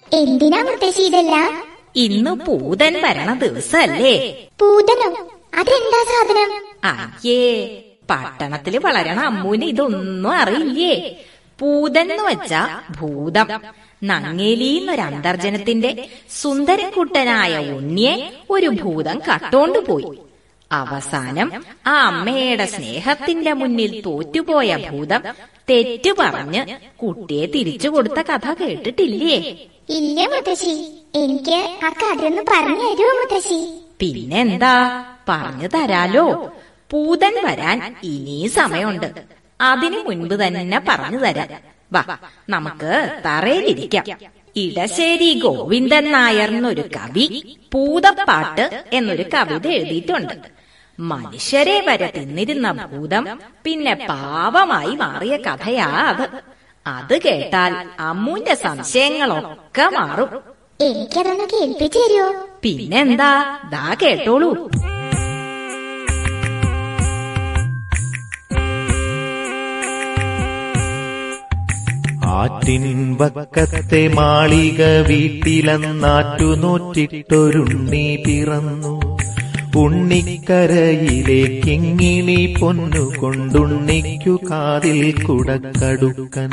എന്തിനാ മുത്തശ്ശി ഇതെല്ലാം ഇന്ന് പൂതൻ വരണ ദിവസല്ലേ പൂതനോ അതെന്താ സാധനം അയ്യേ പട്ടണത്തില് വളരണ അമ്മൂന് ഇതൊന്നും അറിയില്ലേ പൂതൻ എന്ന് വെച്ചാ ഭൂതം നങ്ങേലി എന്നൊരു അന്തർജനത്തിന്റെ സുന്ദരക്കുട്ടനായ ഉണ്ണിയെ ഒരു ഭൂതം കട്ടോണ്ടു പോയി അവസാനം ആ അമ്മയുടെ സ്നേഹത്തിന്റെ മുന്നിൽ തോറ്റുപോയ ഭൂതം തെറ്റു പറഞ്ഞ് കുട്ടിയെ തിരിച്ചു കൊടുത്ത കഥ കേട്ടിട്ടില്ലേ ഇല്ല മുത്തശ്ശി എനിക്ക് ആ കഥയൊന്ന് പറഞ്ഞു തരുമോ മുത്തശ്ശി പിന്നെന്താ പറഞ്ഞു തരാലോ പൂതൻ വരാൻ ഇനി സമയമുണ്ട് അതിനു മുൻപ് തന്നെ പറഞ്ഞു തരാം വാ നമുക്ക് തറയിലിരിക്കാം ഇടശ്ശേരി ഗോവിന്ദൻ നായർ എന്നൊരു കവി പൂതപ്പാട്ട് എന്നൊരു കവിത എഴുതിയിട്ടുണ്ട് മനുഷ്യരെ വരെ തിന്നിരുന്ന ഭൂതം പിന്നെ പാവമായി മാറിയ കഥയാ അത് അത് കേട്ടാൽ അമ്മൂന്റെ സംശയങ്ങളൊക്കെ മാറും എനിക്കതൊന്ന് കേൾപ്പിച്ചു തരുമോ പിന്നെന്താ ദാ കേട്ടോളൂ ആറ്റിൻ വക്കത്തെ മാളിക വീട്ടിലെന്നാറ്റു നോറ്റിട്ടൊരുണ്ണി പിറന്നു ഉണ്ണിക്കരയിലേക്കിങ്ങിണി പൊന്നു കൊണ്ടുണ്ണിക്കു കാതിൽ കുടക്കടുക്കൻ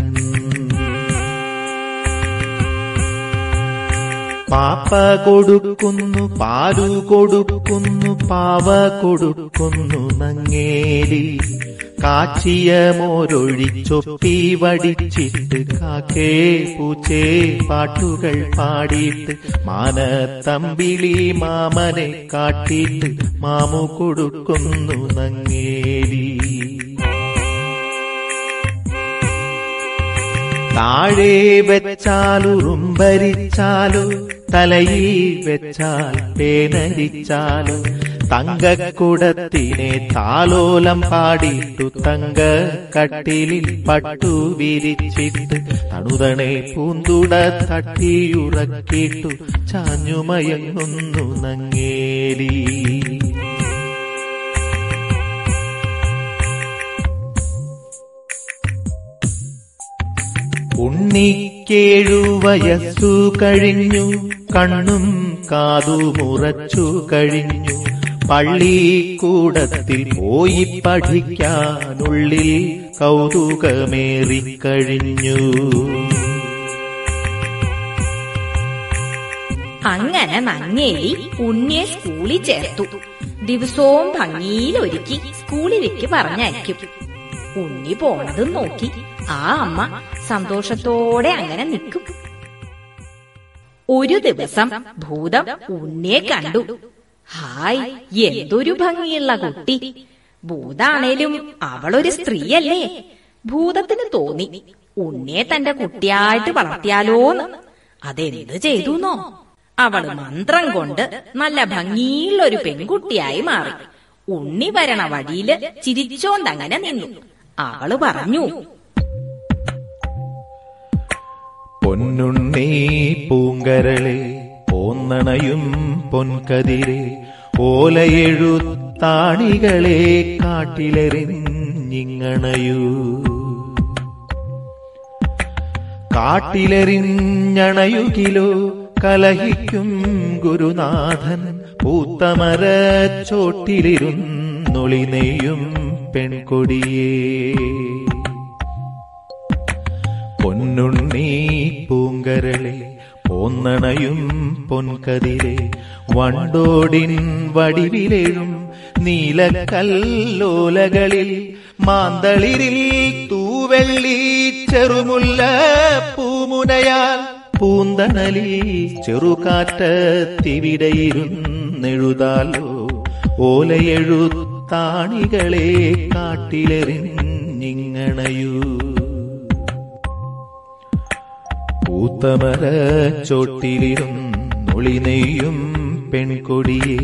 പാപ്പ കൊടുക്കുന്നു പാലു കൊടുക്കുന്നു പാവ കൊടുക്കുന്നു നങ്ങേലി കാച്ചിയ മോരൊഴിച്ചൊപ്പി വടിച്ചിട്ട് കാക്കേ പൂച്ചേ പാട്ടുകൾ പാടിയിട്ട് മാനത്തമ്പിളി മാമനെ കാട്ടിയിട്ട് മാമു കൊടുക്കുന്നു നങ്ങേലി താഴെ വെച്ചാലുറുമ്പരിച്ചാലു തലയിൽ വെച്ചാൽ പേനരിച്ചാലു തങ്കക്കുടത്തിനെ താലോലം പാടിയിട്ടു തങ്ക കട്ടിലിൽ പട്ടു വിരിച്ചിട്ട് തണുതണെ പൂന്തുട തട്ടിയുറക്കിട്ടു ചാഞ്ഞുമയങ്ങുന്നു നങ്ങേലി ഉണ്ണിക്കേഴു വയസ്സു കഴിഞ്ഞു കണ്ണും കാതുമുറച്ചു കഴിഞ്ഞു പള്ളിക്കൂടത്തിൽ പോയി പഠിക്കാനുള്ളിൽ കൗതുകമേറിക്കഴിഞ്ഞു അങ്ങനെ നങ്ങേലി ഉണ്ണിയെ സ്കൂളിൽ ചേർത്തു ദിവസവും ഭംഗിയിൽ ഒരുക്കി സ്കൂളിലേക്ക് പറഞ്ഞയക്കും ഉണ്ണി പോണതും നോക്കി ആ അമ്മ സന്തോഷത്തോടെ അങ്ങനെ നിൽക്കും ഒരു ദിവസം ഭൂതം ഉണ്ണിയെ കണ്ടു ഹായ് എന്തൊരു ഭംഗിയുള്ള കുട്ടി ഭൂതാണേലും അവളൊരു സ്ത്രീയല്ലേ ഭൂതത്തിന് തോന്നി ഉണ്ണിയെ തന്റെ കുട്ടിയായിട്ട് വളർത്തിയാലോന്ന് അതെന്ത് ചെയ്തുന്നോ അവള് മന്ത്രം കൊണ്ട് നല്ല ഭംഗിയുള്ള ഒരു പെൺകുട്ടിയായി മാറി ഉണ്ണി വരണ വഴിയില് ചിരിച്ചോണ്ടങ്ങനെ നിന്നു അവള് പറഞ്ഞു പൊന്നുണ്ണി പൂങ്കരളെ പോന്നണയും പൊൻകതിരെ ഓലയെഴുത്താണികളെ കാട്ടിലെറിഞ്ഞിങ്ങണയൂ കാട്ടിലെറിഞ്ഞണയുകിലോ കലഹിക്കും ഗുരുനാഥൻ പൂത്തമര ചോട്ടിലിരുന്നൊളി നെയ്യും പെൺകൊടിയേ പൊന്നുണ്ണി പൂങ്കരളെ പോന്നണയും പൊൻകതിരെ വണ്ടോടിൻ വടിവിലെഴും നീലക്കല്ലോലകളിൽ മാന്തളിരിൽ തൂവെള്ളി ചെറുമുല്ല പൂമുനയാൽ പൂന്തണലിൽ ചെറുകാറ്റത്തിവിടെയിരുന്നെഴുതാലോ ഓലയെഴുത്താണികളെ കാട്ടിലെറിഞ്ഞിങ്ങണയൂ പൂത്തമര ചോട്ടിലിരുന്നൊളി നെയ്യും പെൺകൊടിയെ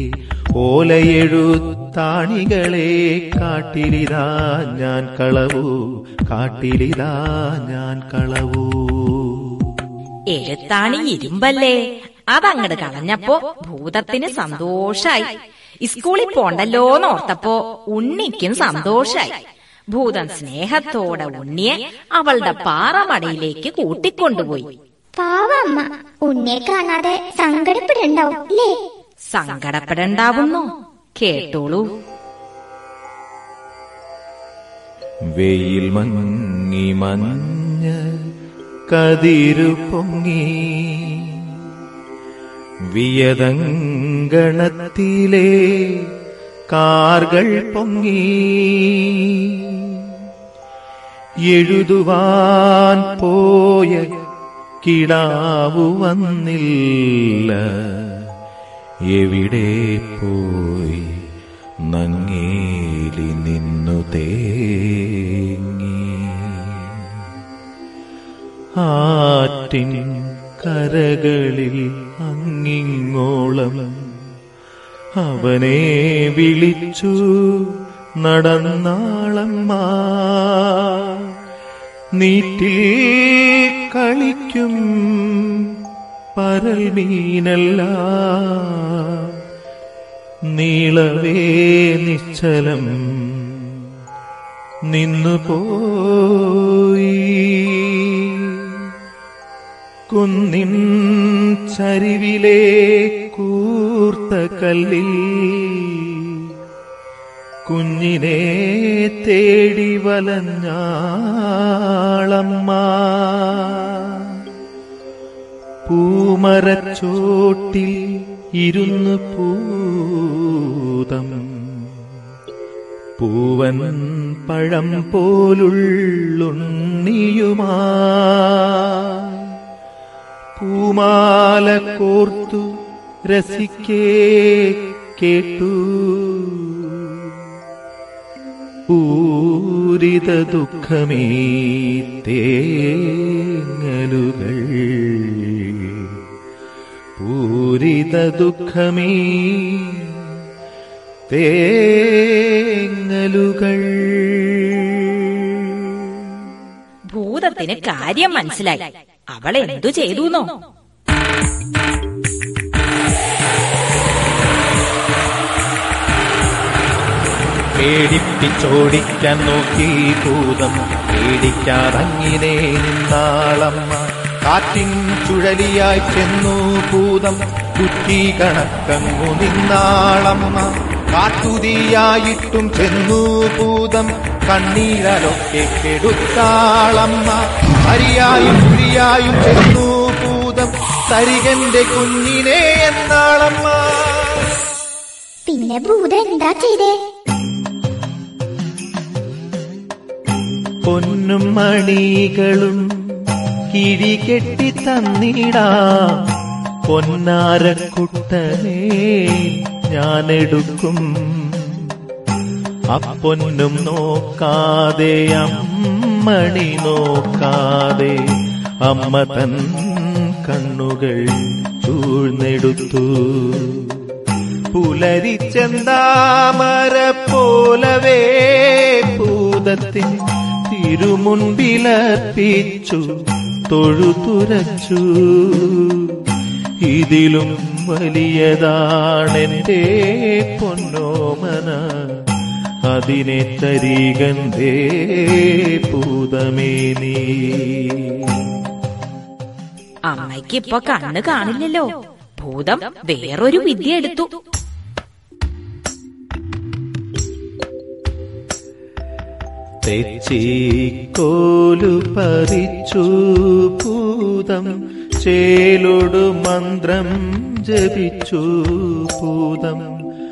ഓലയെഴുത്താണികളെ കാട്ടിലിതാ ഞാൻ കളവൂ കാട്ടിലിതാ ഞാൻ കളവൂ എഴുത്താണി ഇരുമ്പല്ലേ അതങ്ങട് കളഞ്ഞപ്പോ ഭൂതത്തിന് സന്തോഷായി സ്കൂളിൽ പോണ്ടല്ലോന്ന് ഓർത്തപ്പോ ഉണ്ണിക്കും സന്തോഷായി ഭൂതൻ സ്നേഹത്തോടെ ഉണ്ണിയെ അവളുടെ പാറമടയിലേക്ക് കൂട്ടിക്കൊണ്ടുപോയി പാവമ്മ ഉണ്ണിയെ കാണാതെ സങ്കടപ്പെടണ്ടാവും അല്ലേ സങ്കടപ്പെടണ്ടാവുന്നോ കേട്ടോളൂ വെയിൽ മങ്ങി മഞ്ഞ കതിരു പൊങ്ങി വിയതങ്കണത്തിലെ കാർകൾ പൊങ്ങി എഴുതുവാൻ പോയ കിടാവു വന്നില്ല എവിടെ പോയി നങ്ങേലി നിന്നു തേങ്ങി ആറ്റിൻ കരകളിൽ അങ്ങിങ്ങോളം അവനെ വിളിച്ചു നടന്നാളമ്മ നീറ്റിൽ കളിക്കും പരൽ മീനല്ല നീളവേ നിശ്ചലം നിന്നുപോയി കുന്നിൻ ചരിവിലെ കൂർത്ത കല്ലിൽ കുഞ്ഞിനെ തേടി വലഞ്ഞാളമ്മ പൂമരച്ചോട്ടിൽ ഇരുന്ന് പൂതം പൂവൻ പഴം പോലുള്ളുണ്ണിയുമാ പൂമാല കോർത്തു രസിക്കേ കേട്ടു പൂരിത ദുഃഖമേ തേങ്ങലുകൾ പൂരിത ദുഃഖമേ തേങ്ങലുകൾ ഭൂതത്തിന് കാര്യം മനസ്സിലായി അവൾ എന്തു ചെയ്തുന്നോ പേടിപ്പിച്ചോടിക്കാൻ നോക്കി ഭൂതം പേടിക്കാതങ്ങിനെ നിന്നാളമ്മ കാറ്റിൻ ചുഴലിയായി ചെന്നു ഭൂതം കുറ്റി കണക്കങ്ങു നിന്നാളമ്മ കാട്ടുതീയായിട്ടും ചെന്നു ഭൂതം കണ്ണീരലൊക്കെ കെടുത്താളമ്മ അരിയായും പുരിയായും ചെന്നു ഭൂതം തരികന്റെ കുഞ്ഞിനെ എന്നാളമ്മ പിന്നെ ഭൂതം എന്താ ചെയ്തേ പൊന്നും മണികളും കിഴികെട്ടി തന്നിടാം പൊന്നാരക്കുട്ടനെ ഞാനെടുക്കും അപ്പൊന്നും നോക്കാതെ അമ്മണി നോക്കാതെ അമ്മ തൻ കണ്ണുകൾ ചൂഴ്ന്നെടുത്തു പുലരിച്ചെന്താമര പോലവേ പൂതത്തിൻ തിരുമുൻപിലർപ്പിച്ചു തൊഴുതുരച്ചു ഇതിലും വലിയതാണെന്റെ പൊന്നോമന അതിനെ തരികന്തേ പൂതമേ നീ അമ്മയ്ക്ക് ഇപ്പൊ കണ്ണ് കാണില്ലല്ലോ ഭൂതം വേറൊരു വിദ്യ എടുത്തു തെച്ചിക്കോലു പറിച്ചു ഭൂതം ചേലൊടു മന്ത്രം ജപിച്ചു ഭൂതം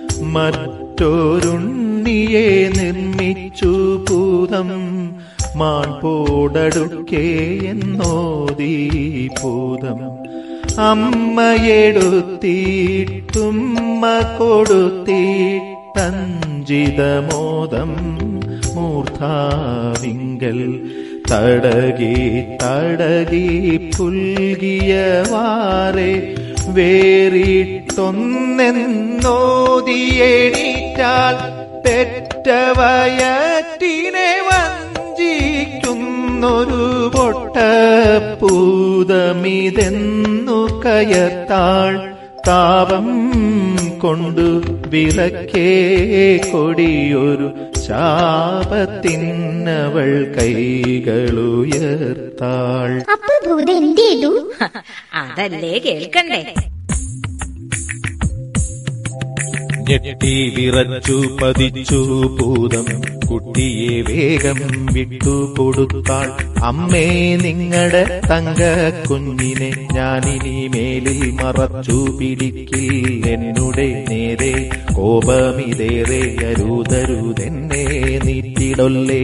മറ്റൊരുണ്ണിയെ നിർമ്മിച്ചു ഭൂതം മാൺപോടടുക്കേ എന്നോദീ ഭൂതം അമ്മയെടുത്തിട്ടുമ്മ കൊടുത്തിട്ടഞ്ചിതമോദം മൂർധാവിങ്കൽ തടകി തടകി പുൽകിയ വാറെ വേറിട്ടൊന്നെന്നോതിയേണീറ്റാൽ പെറ്റ വയറ്റിനെ വഞ്ചിക്കുന്നൊരു പൊട്ടപ്പൂതമിതെന്നു കയത്താൾ താപം കൊണ്ടു വിലക്കേ കൊടിയൊരു ശാപത്തിനവൾ കൈകളുയർത്താൾ അപ്പൊ ഭൂതം എന്ത് ചെയ്തു ഹ, അതല്ലേ കേൾക്കണ്ടേ ഞെട്ടി വിറച്ചു പതിച്ചു ഭൂതം കുട്ടിയെ വേഗം വിട്ടു കൊടുത്താൾ അമ്മേ നിങ്ങളുടെ തങ്ക കുഞ്ഞിനെ ഞാനിനി മേലിൽ മറച്ചു പിടിക്കിൽ എന്നുടെ നേരെ കോപമിതേറെ അരുതരുതെന്നെ നീറ്റിടൊല്ലേ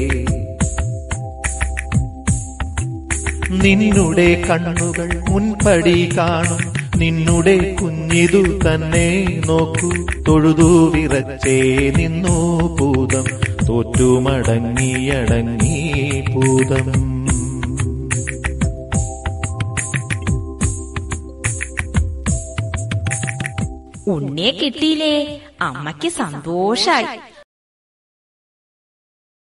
നിന്നുടെ കണ്ണുകൾ മുൻപടി കാണും നിന്നുടെ കുഞ്ഞിതു തന്നെ നോക്കൂ തൊഴുതു വിറച്ചേ നിന്നു ഭൂതം തോറ്റുമടങ്ങിയടങ്ങി ഭൂതം ഉണ്ണിയെ കിട്ടിയില്ലേ അമ്മയ്ക്ക് സന്തോഷായി